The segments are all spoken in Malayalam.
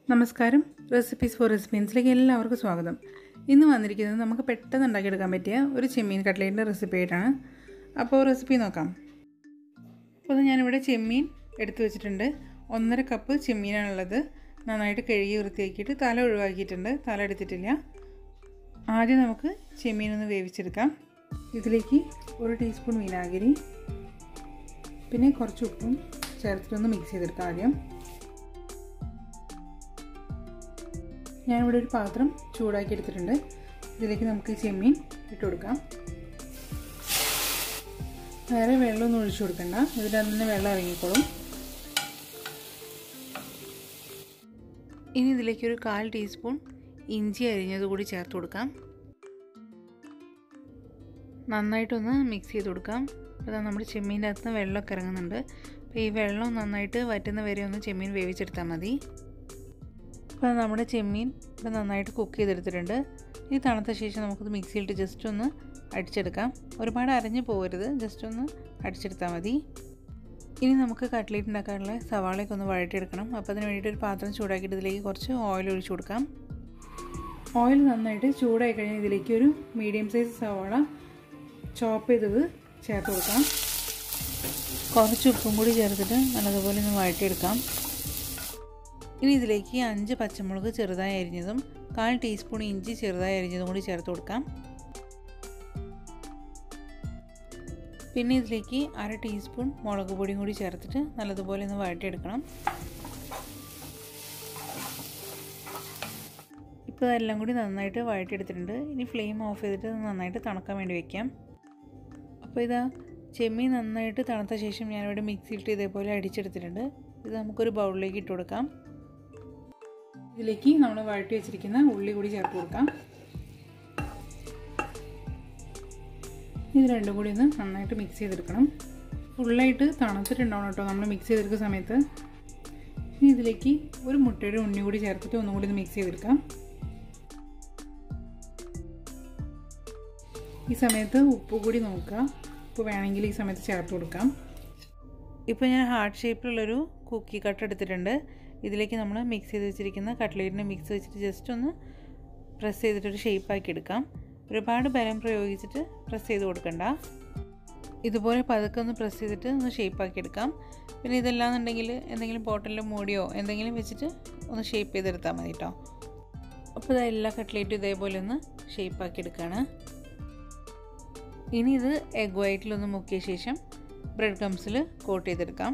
നമസ്കാരം റെസിപ്പീസ് ഫോർ റെസിപ്പീൻസിലേക്ക് എല്ലാവർക്കും സ്വാഗതം ഇന്ന് വന്നിരിക്കുന്നത് നമുക്ക് പെട്ടെന്ന് ഉണ്ടാക്കിയെടുക്കാൻ പറ്റിയ ഒരു ചെമ്മീൻ കട്ട്ലേറ്റിൻ്റെ റെസിപ്പി ആയിട്ടാണ് അപ്പോൾ റെസിപ്പി നോക്കാം അപ്പോൾ ഇത് ഞാനിവിടെ ചെമ്മീൻ എടുത്തു വെച്ചിട്ടുണ്ട് ഒന്നര കപ്പ് ചെമ്മീനാണുള്ളത് നന്നായിട്ട് കഴുകി വൃത്തിയാക്കിയിട്ട് തല ഒഴിവാക്കിയിട്ടുണ്ട് തല എടുത്തിട്ടില്ല ആദ്യം നമുക്ക് ചെമ്മീനൊന്ന് വേവിച്ചെടുക്കാം ഇതിലേക്ക് ഒരു ടീസ്പൂൺ വിനാഗിരി പിന്നെ കുറച്ച് ഉപ്പും ചേർത്തിട്ടൊന്ന് മിക്സ് ചെയ്തെടുക്കാം ആദ്യം ഞാനിവിടെ ഒരു പാത്രം ചൂടാക്കി എടുത്തിട്ടുണ്ട് ഇതിലേക്ക് നമുക്ക് ചെമ്മീൻ ഇട്ട് കൊടുക്കാം വേറെ വെള്ളമൊന്നും ഒഴിച്ചു കൊടുക്കണ്ട ഇതിൻ്റെ തന്നെ വെള്ളം ഇറങ്ങിക്കോളും ഇനി ഇതിലേക്ക് ഒരു കാൽ ടീസ്പൂൺ ഇഞ്ചി അരിഞ്ഞത് കൂടി ചേർത്ത് കൊടുക്കാം നന്നായിട്ടൊന്ന് മിക്സ് ചെയ്ത് കൊടുക്കാം അപ്പോൾ നമ്മുടെ ചെമ്മീൻ്റെ അകത്ത് വെള്ളമൊക്കെ ഇറങ്ങുന്നുണ്ട് അപ്പോൾ ഈ വെള്ളം നന്നായിട്ട് വറ്റുന്ന വരെ ഒന്ന് ചെമ്മീൻ വേവിച്ചെടുത്താൽ മതി അപ്പോൾ നമ്മുടെ ചെമ്മീൻ ഇവിടെ നന്നായിട്ട് കുക്ക് ചെയ്തെടുത്തിട്ടുണ്ട് ഈ തണുത്ത ശേഷം നമുക്കത് മിക്സിയിലിട്ട് ജസ്റ്റ് ഒന്ന് അടിച്ചെടുക്കാം ഒരുപാട് അരഞ്ഞു പോകരുത് ജസ്റ്റ് ഒന്ന് അടിച്ചെടുത്താൽ മതി ഇനി നമുക്ക് കട്ട്ലേറ്റ് ഉണ്ടാക്കാനുള്ള സവാളയൊക്കെ ഒന്ന് വഴറ്റിയെടുക്കണം അപ്പോൾ അതിന് വേണ്ടിയിട്ട് ഒരു പാത്രം ചൂടാക്കിയിട്ട് ഇതിലേക്ക് കുറച്ച് ഓയിൽ ഒഴിച്ചു കൊടുക്കാം ഓയിൽ നന്നായിട്ട് ചൂടായി കഴിഞ്ഞാൽ ഇതിലേക്ക് ഒരു മീഡിയം സൈസ് സവാള ചോപ്പ് ചെയ്തത് ചേർത്ത് കൊടുക്കാം കുറച്ച് ഉപ്പും കൂടി ചേർത്തിട്ട് നല്ലതുപോലെ ഒന്ന് വഴറ്റിയെടുക്കാം ഇനി ഇതിലേക്ക് അഞ്ച് പച്ചമുളക് ചെറുതായി അരിഞ്ഞതും കാൽ ടീസ്പൂൺ ഇഞ്ചി ചെറുതായി അരിഞ്ഞതും കൂടി ചേർത്ത് കൊടുക്കാം പിന്നെ ഇതിലേക്ക് അര ടീസ്പൂൺ മുളക് പൊടിയും കൂടി ചേർത്തിട്ട് നല്ലതുപോലെ ഒന്ന് വഴറ്റിയെടുക്കണം ഇപ്പോൾ ഇതെല്ലാം കൂടി നന്നായിട്ട് വഴറ്റിയെടുത്തിട്ടുണ്ട് ഇനി ഫ്ലെയിം ഓഫ് ചെയ്തിട്ട് നന്നായിട്ട് തണുക്കാൻ വേണ്ടി വെക്കാം അപ്പോൾ ഇതാ ചെമ്മീൻ നന്നായിട്ട് തണുത്ത ശേഷം ഞാനിവിടെ മിക്സിയിലിട്ട് ഇതേപോലെ അടിച്ചെടുത്തിട്ടുണ്ട് ഇത് നമുക്കൊരു ബൗളിലേക്ക് ഇട്ട് കൊടുക്കാം ഇതിലേക്ക് നമ്മൾ വഴറ്റി വെച്ചിരിക്കുന്ന ഉള്ളി കൂടി ചേർത്ത് കൊടുക്കാം ഇത് രണ്ടും കൂടി ഒന്ന് നന്നായിട്ട് മിക്സ് ചെയ്തെടുക്കണം ഫുള്ളായിട്ട് തണുത്തിട്ടുണ്ടാവണം കേട്ടോ നമ്മൾ മിക്സ് ചെയ്തെടുക്കുന്ന സമയത്ത് ഇനി ഇതിലേക്ക് ഒരു മുട്ടയുടെ ഉണ്ണി കൂടി ചേർത്തിട്ട് ഒന്നും കൂടി ഒന്ന് മിക്സ് ചെയ്തെടുക്കാം ഈ സമയത്ത് ഉപ്പ് കൂടി നോക്കുക ഉപ്പ് വേണമെങ്കിൽ ഈ സമയത്ത് ചേർത്ത് കൊടുക്കാം ഇപ്പോൾ ഞാൻ ഹാർട്ട് ഷേപ്പിലുള്ളൊരു കുക്കി കട്ട് എടുത്തിട്ടുണ്ട് ഇതിലേക്ക് നമ്മൾ മിക്സ് ചെയ്ത് വെച്ചിരിക്കുന്ന കട്ട്ലേറ്റിനെ മിക്സ് വെച്ചിട്ട് ജസ്റ്റ് ഒന്ന് പ്രസ് ചെയ്തിട്ടൊരു ഷേപ്പാക്കി എടുക്കാം ഒരുപാട് ബലം പ്രയോഗിച്ചിട്ട് പ്രസ് ചെയ്ത് കൊടുക്കണ്ട ഇതുപോലെ പതുക്കെ ഒന്ന് പ്രസ് ചെയ്തിട്ട് ഒന്ന് ഷേപ്പാക്കി എടുക്കാം പിന്നെ ഇതെല്ലാം എന്നുണ്ടെങ്കിൽ എന്തെങ്കിലും ബോട്ടിലിൽ മൂടിയോ എന്തെങ്കിലും വെച്ചിട്ട് ഒന്ന് ഷേപ്പ് ചെയ്തെടുത്താൽ മതി കേട്ടോ അപ്പോൾ ഇത് എല്ലാ കട്ട്ലേറ്റും ഇതേപോലെ ഒന്ന് ഷേപ്പാക്കി എടുക്കുകയാണ് ഇനി ഇത് എഗ് വൈറ്റിലൊന്ന് മുക്കിയ ശേഷം ബ്രെഡ് ക്രംസിൽ കോട്ട് ചെയ്തെടുക്കാം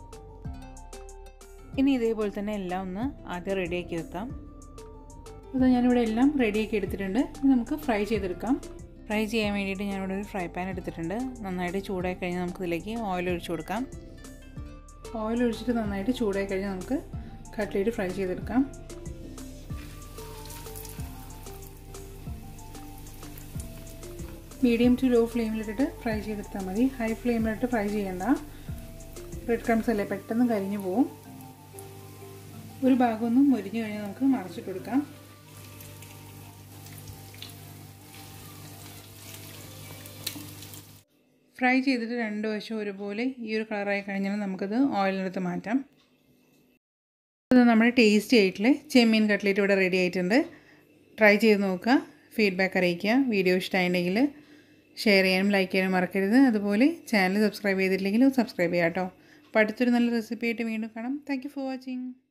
ഇനി ഇതേപോലെ തന്നെ എല്ലാം ഒന്ന് ആദ്യം റെഡിയാക്കി വെക്കാം ഇത് ഞാനിവിടെ എല്ലാം റെഡിയാക്കി എടുത്തിട്ടുണ്ട് ഇനി നമുക്ക് ഫ്രൈ ചെയ്തെടുക്കാം ഫ്രൈ ചെയ്യാൻ വേണ്ടിയിട്ട് ഞാനിവിടെ ഒരു ഫ്രൈ പാൻ എടുത്തിട്ടുണ്ട് നന്നായിട്ട് ചൂടായി കഴിഞ്ഞാൽ നമുക്ക് ഇതിലേക്ക് ഓയിൽ ഒഴിച്ചു കൊടുക്കാം ഓയിൽ ഒഴിച്ചിട്ട് നന്നായിട്ട് ചൂടായി കഴിഞ്ഞാൽ നമുക്ക് കട്ട്ലേറ്റ് ഫ്രൈ ചെയ്തെടുക്കാം മീഡിയം ടു ലോ ഫ്ലെയിമിലിട്ടിട്ട് ഫ്രൈ ചെയ്തെടുത്താൽ മതി ഹൈ ഫ്ലെയിമിലിട്ട് ഫ്രൈ ചെയ്യണ്ട ബ്രെഡ് ക്രംസ് അല്ലേ പെട്ടെന്ന് കരിഞ്ഞു പോവും ഒരു ഭാഗം ഒന്ന് മുരിഞ്ഞു കഴിഞ്ഞാൽ നമുക്ക് മറച്ചിട്ട് കൊടുക്കാം ഫ്രൈ ചെയ്തിട്ട് രണ്ട് വശം ഒരുപോലെ ഈ ഒരു കളറായി കഴിഞ്ഞാൽ നമുക്കത് ഓയിലിനടുത്ത് മാറ്റാം ഇത് നമ്മുടെ ടേസ്റ്റി ആയിട്ടുള്ള ചെമ്മീൻ കട്ട്ലേറ്റ് ഇവിടെ റെഡി ആയിട്ടുണ്ട് ട്രൈ ചെയ്ത് നോക്കുക ഫീഡ്ബാക്ക് അറിയിക്കുക വീഡിയോ ഇഷ്ടമായിട്ടുണ്ടെങ്കിൽ ഷെയർ ചെയ്യാനും ലൈക്ക് ചെയ്യാനും മറക്കരുത് അതുപോലെ ചാനൽ സബ്സ്ക്രൈബ് ചെയ്തിട്ടില്ലെങ്കിൽ സബ്സ്ക്രൈബ് ചെയ്യാം കേട്ടോ അപ്പോൾ അടുത്തൊരു നല്ല റെസിപ്പി ആയിട്ട് വീണ്ടും കാണാം താങ്ക് ഫോർ വാച്ചിങ്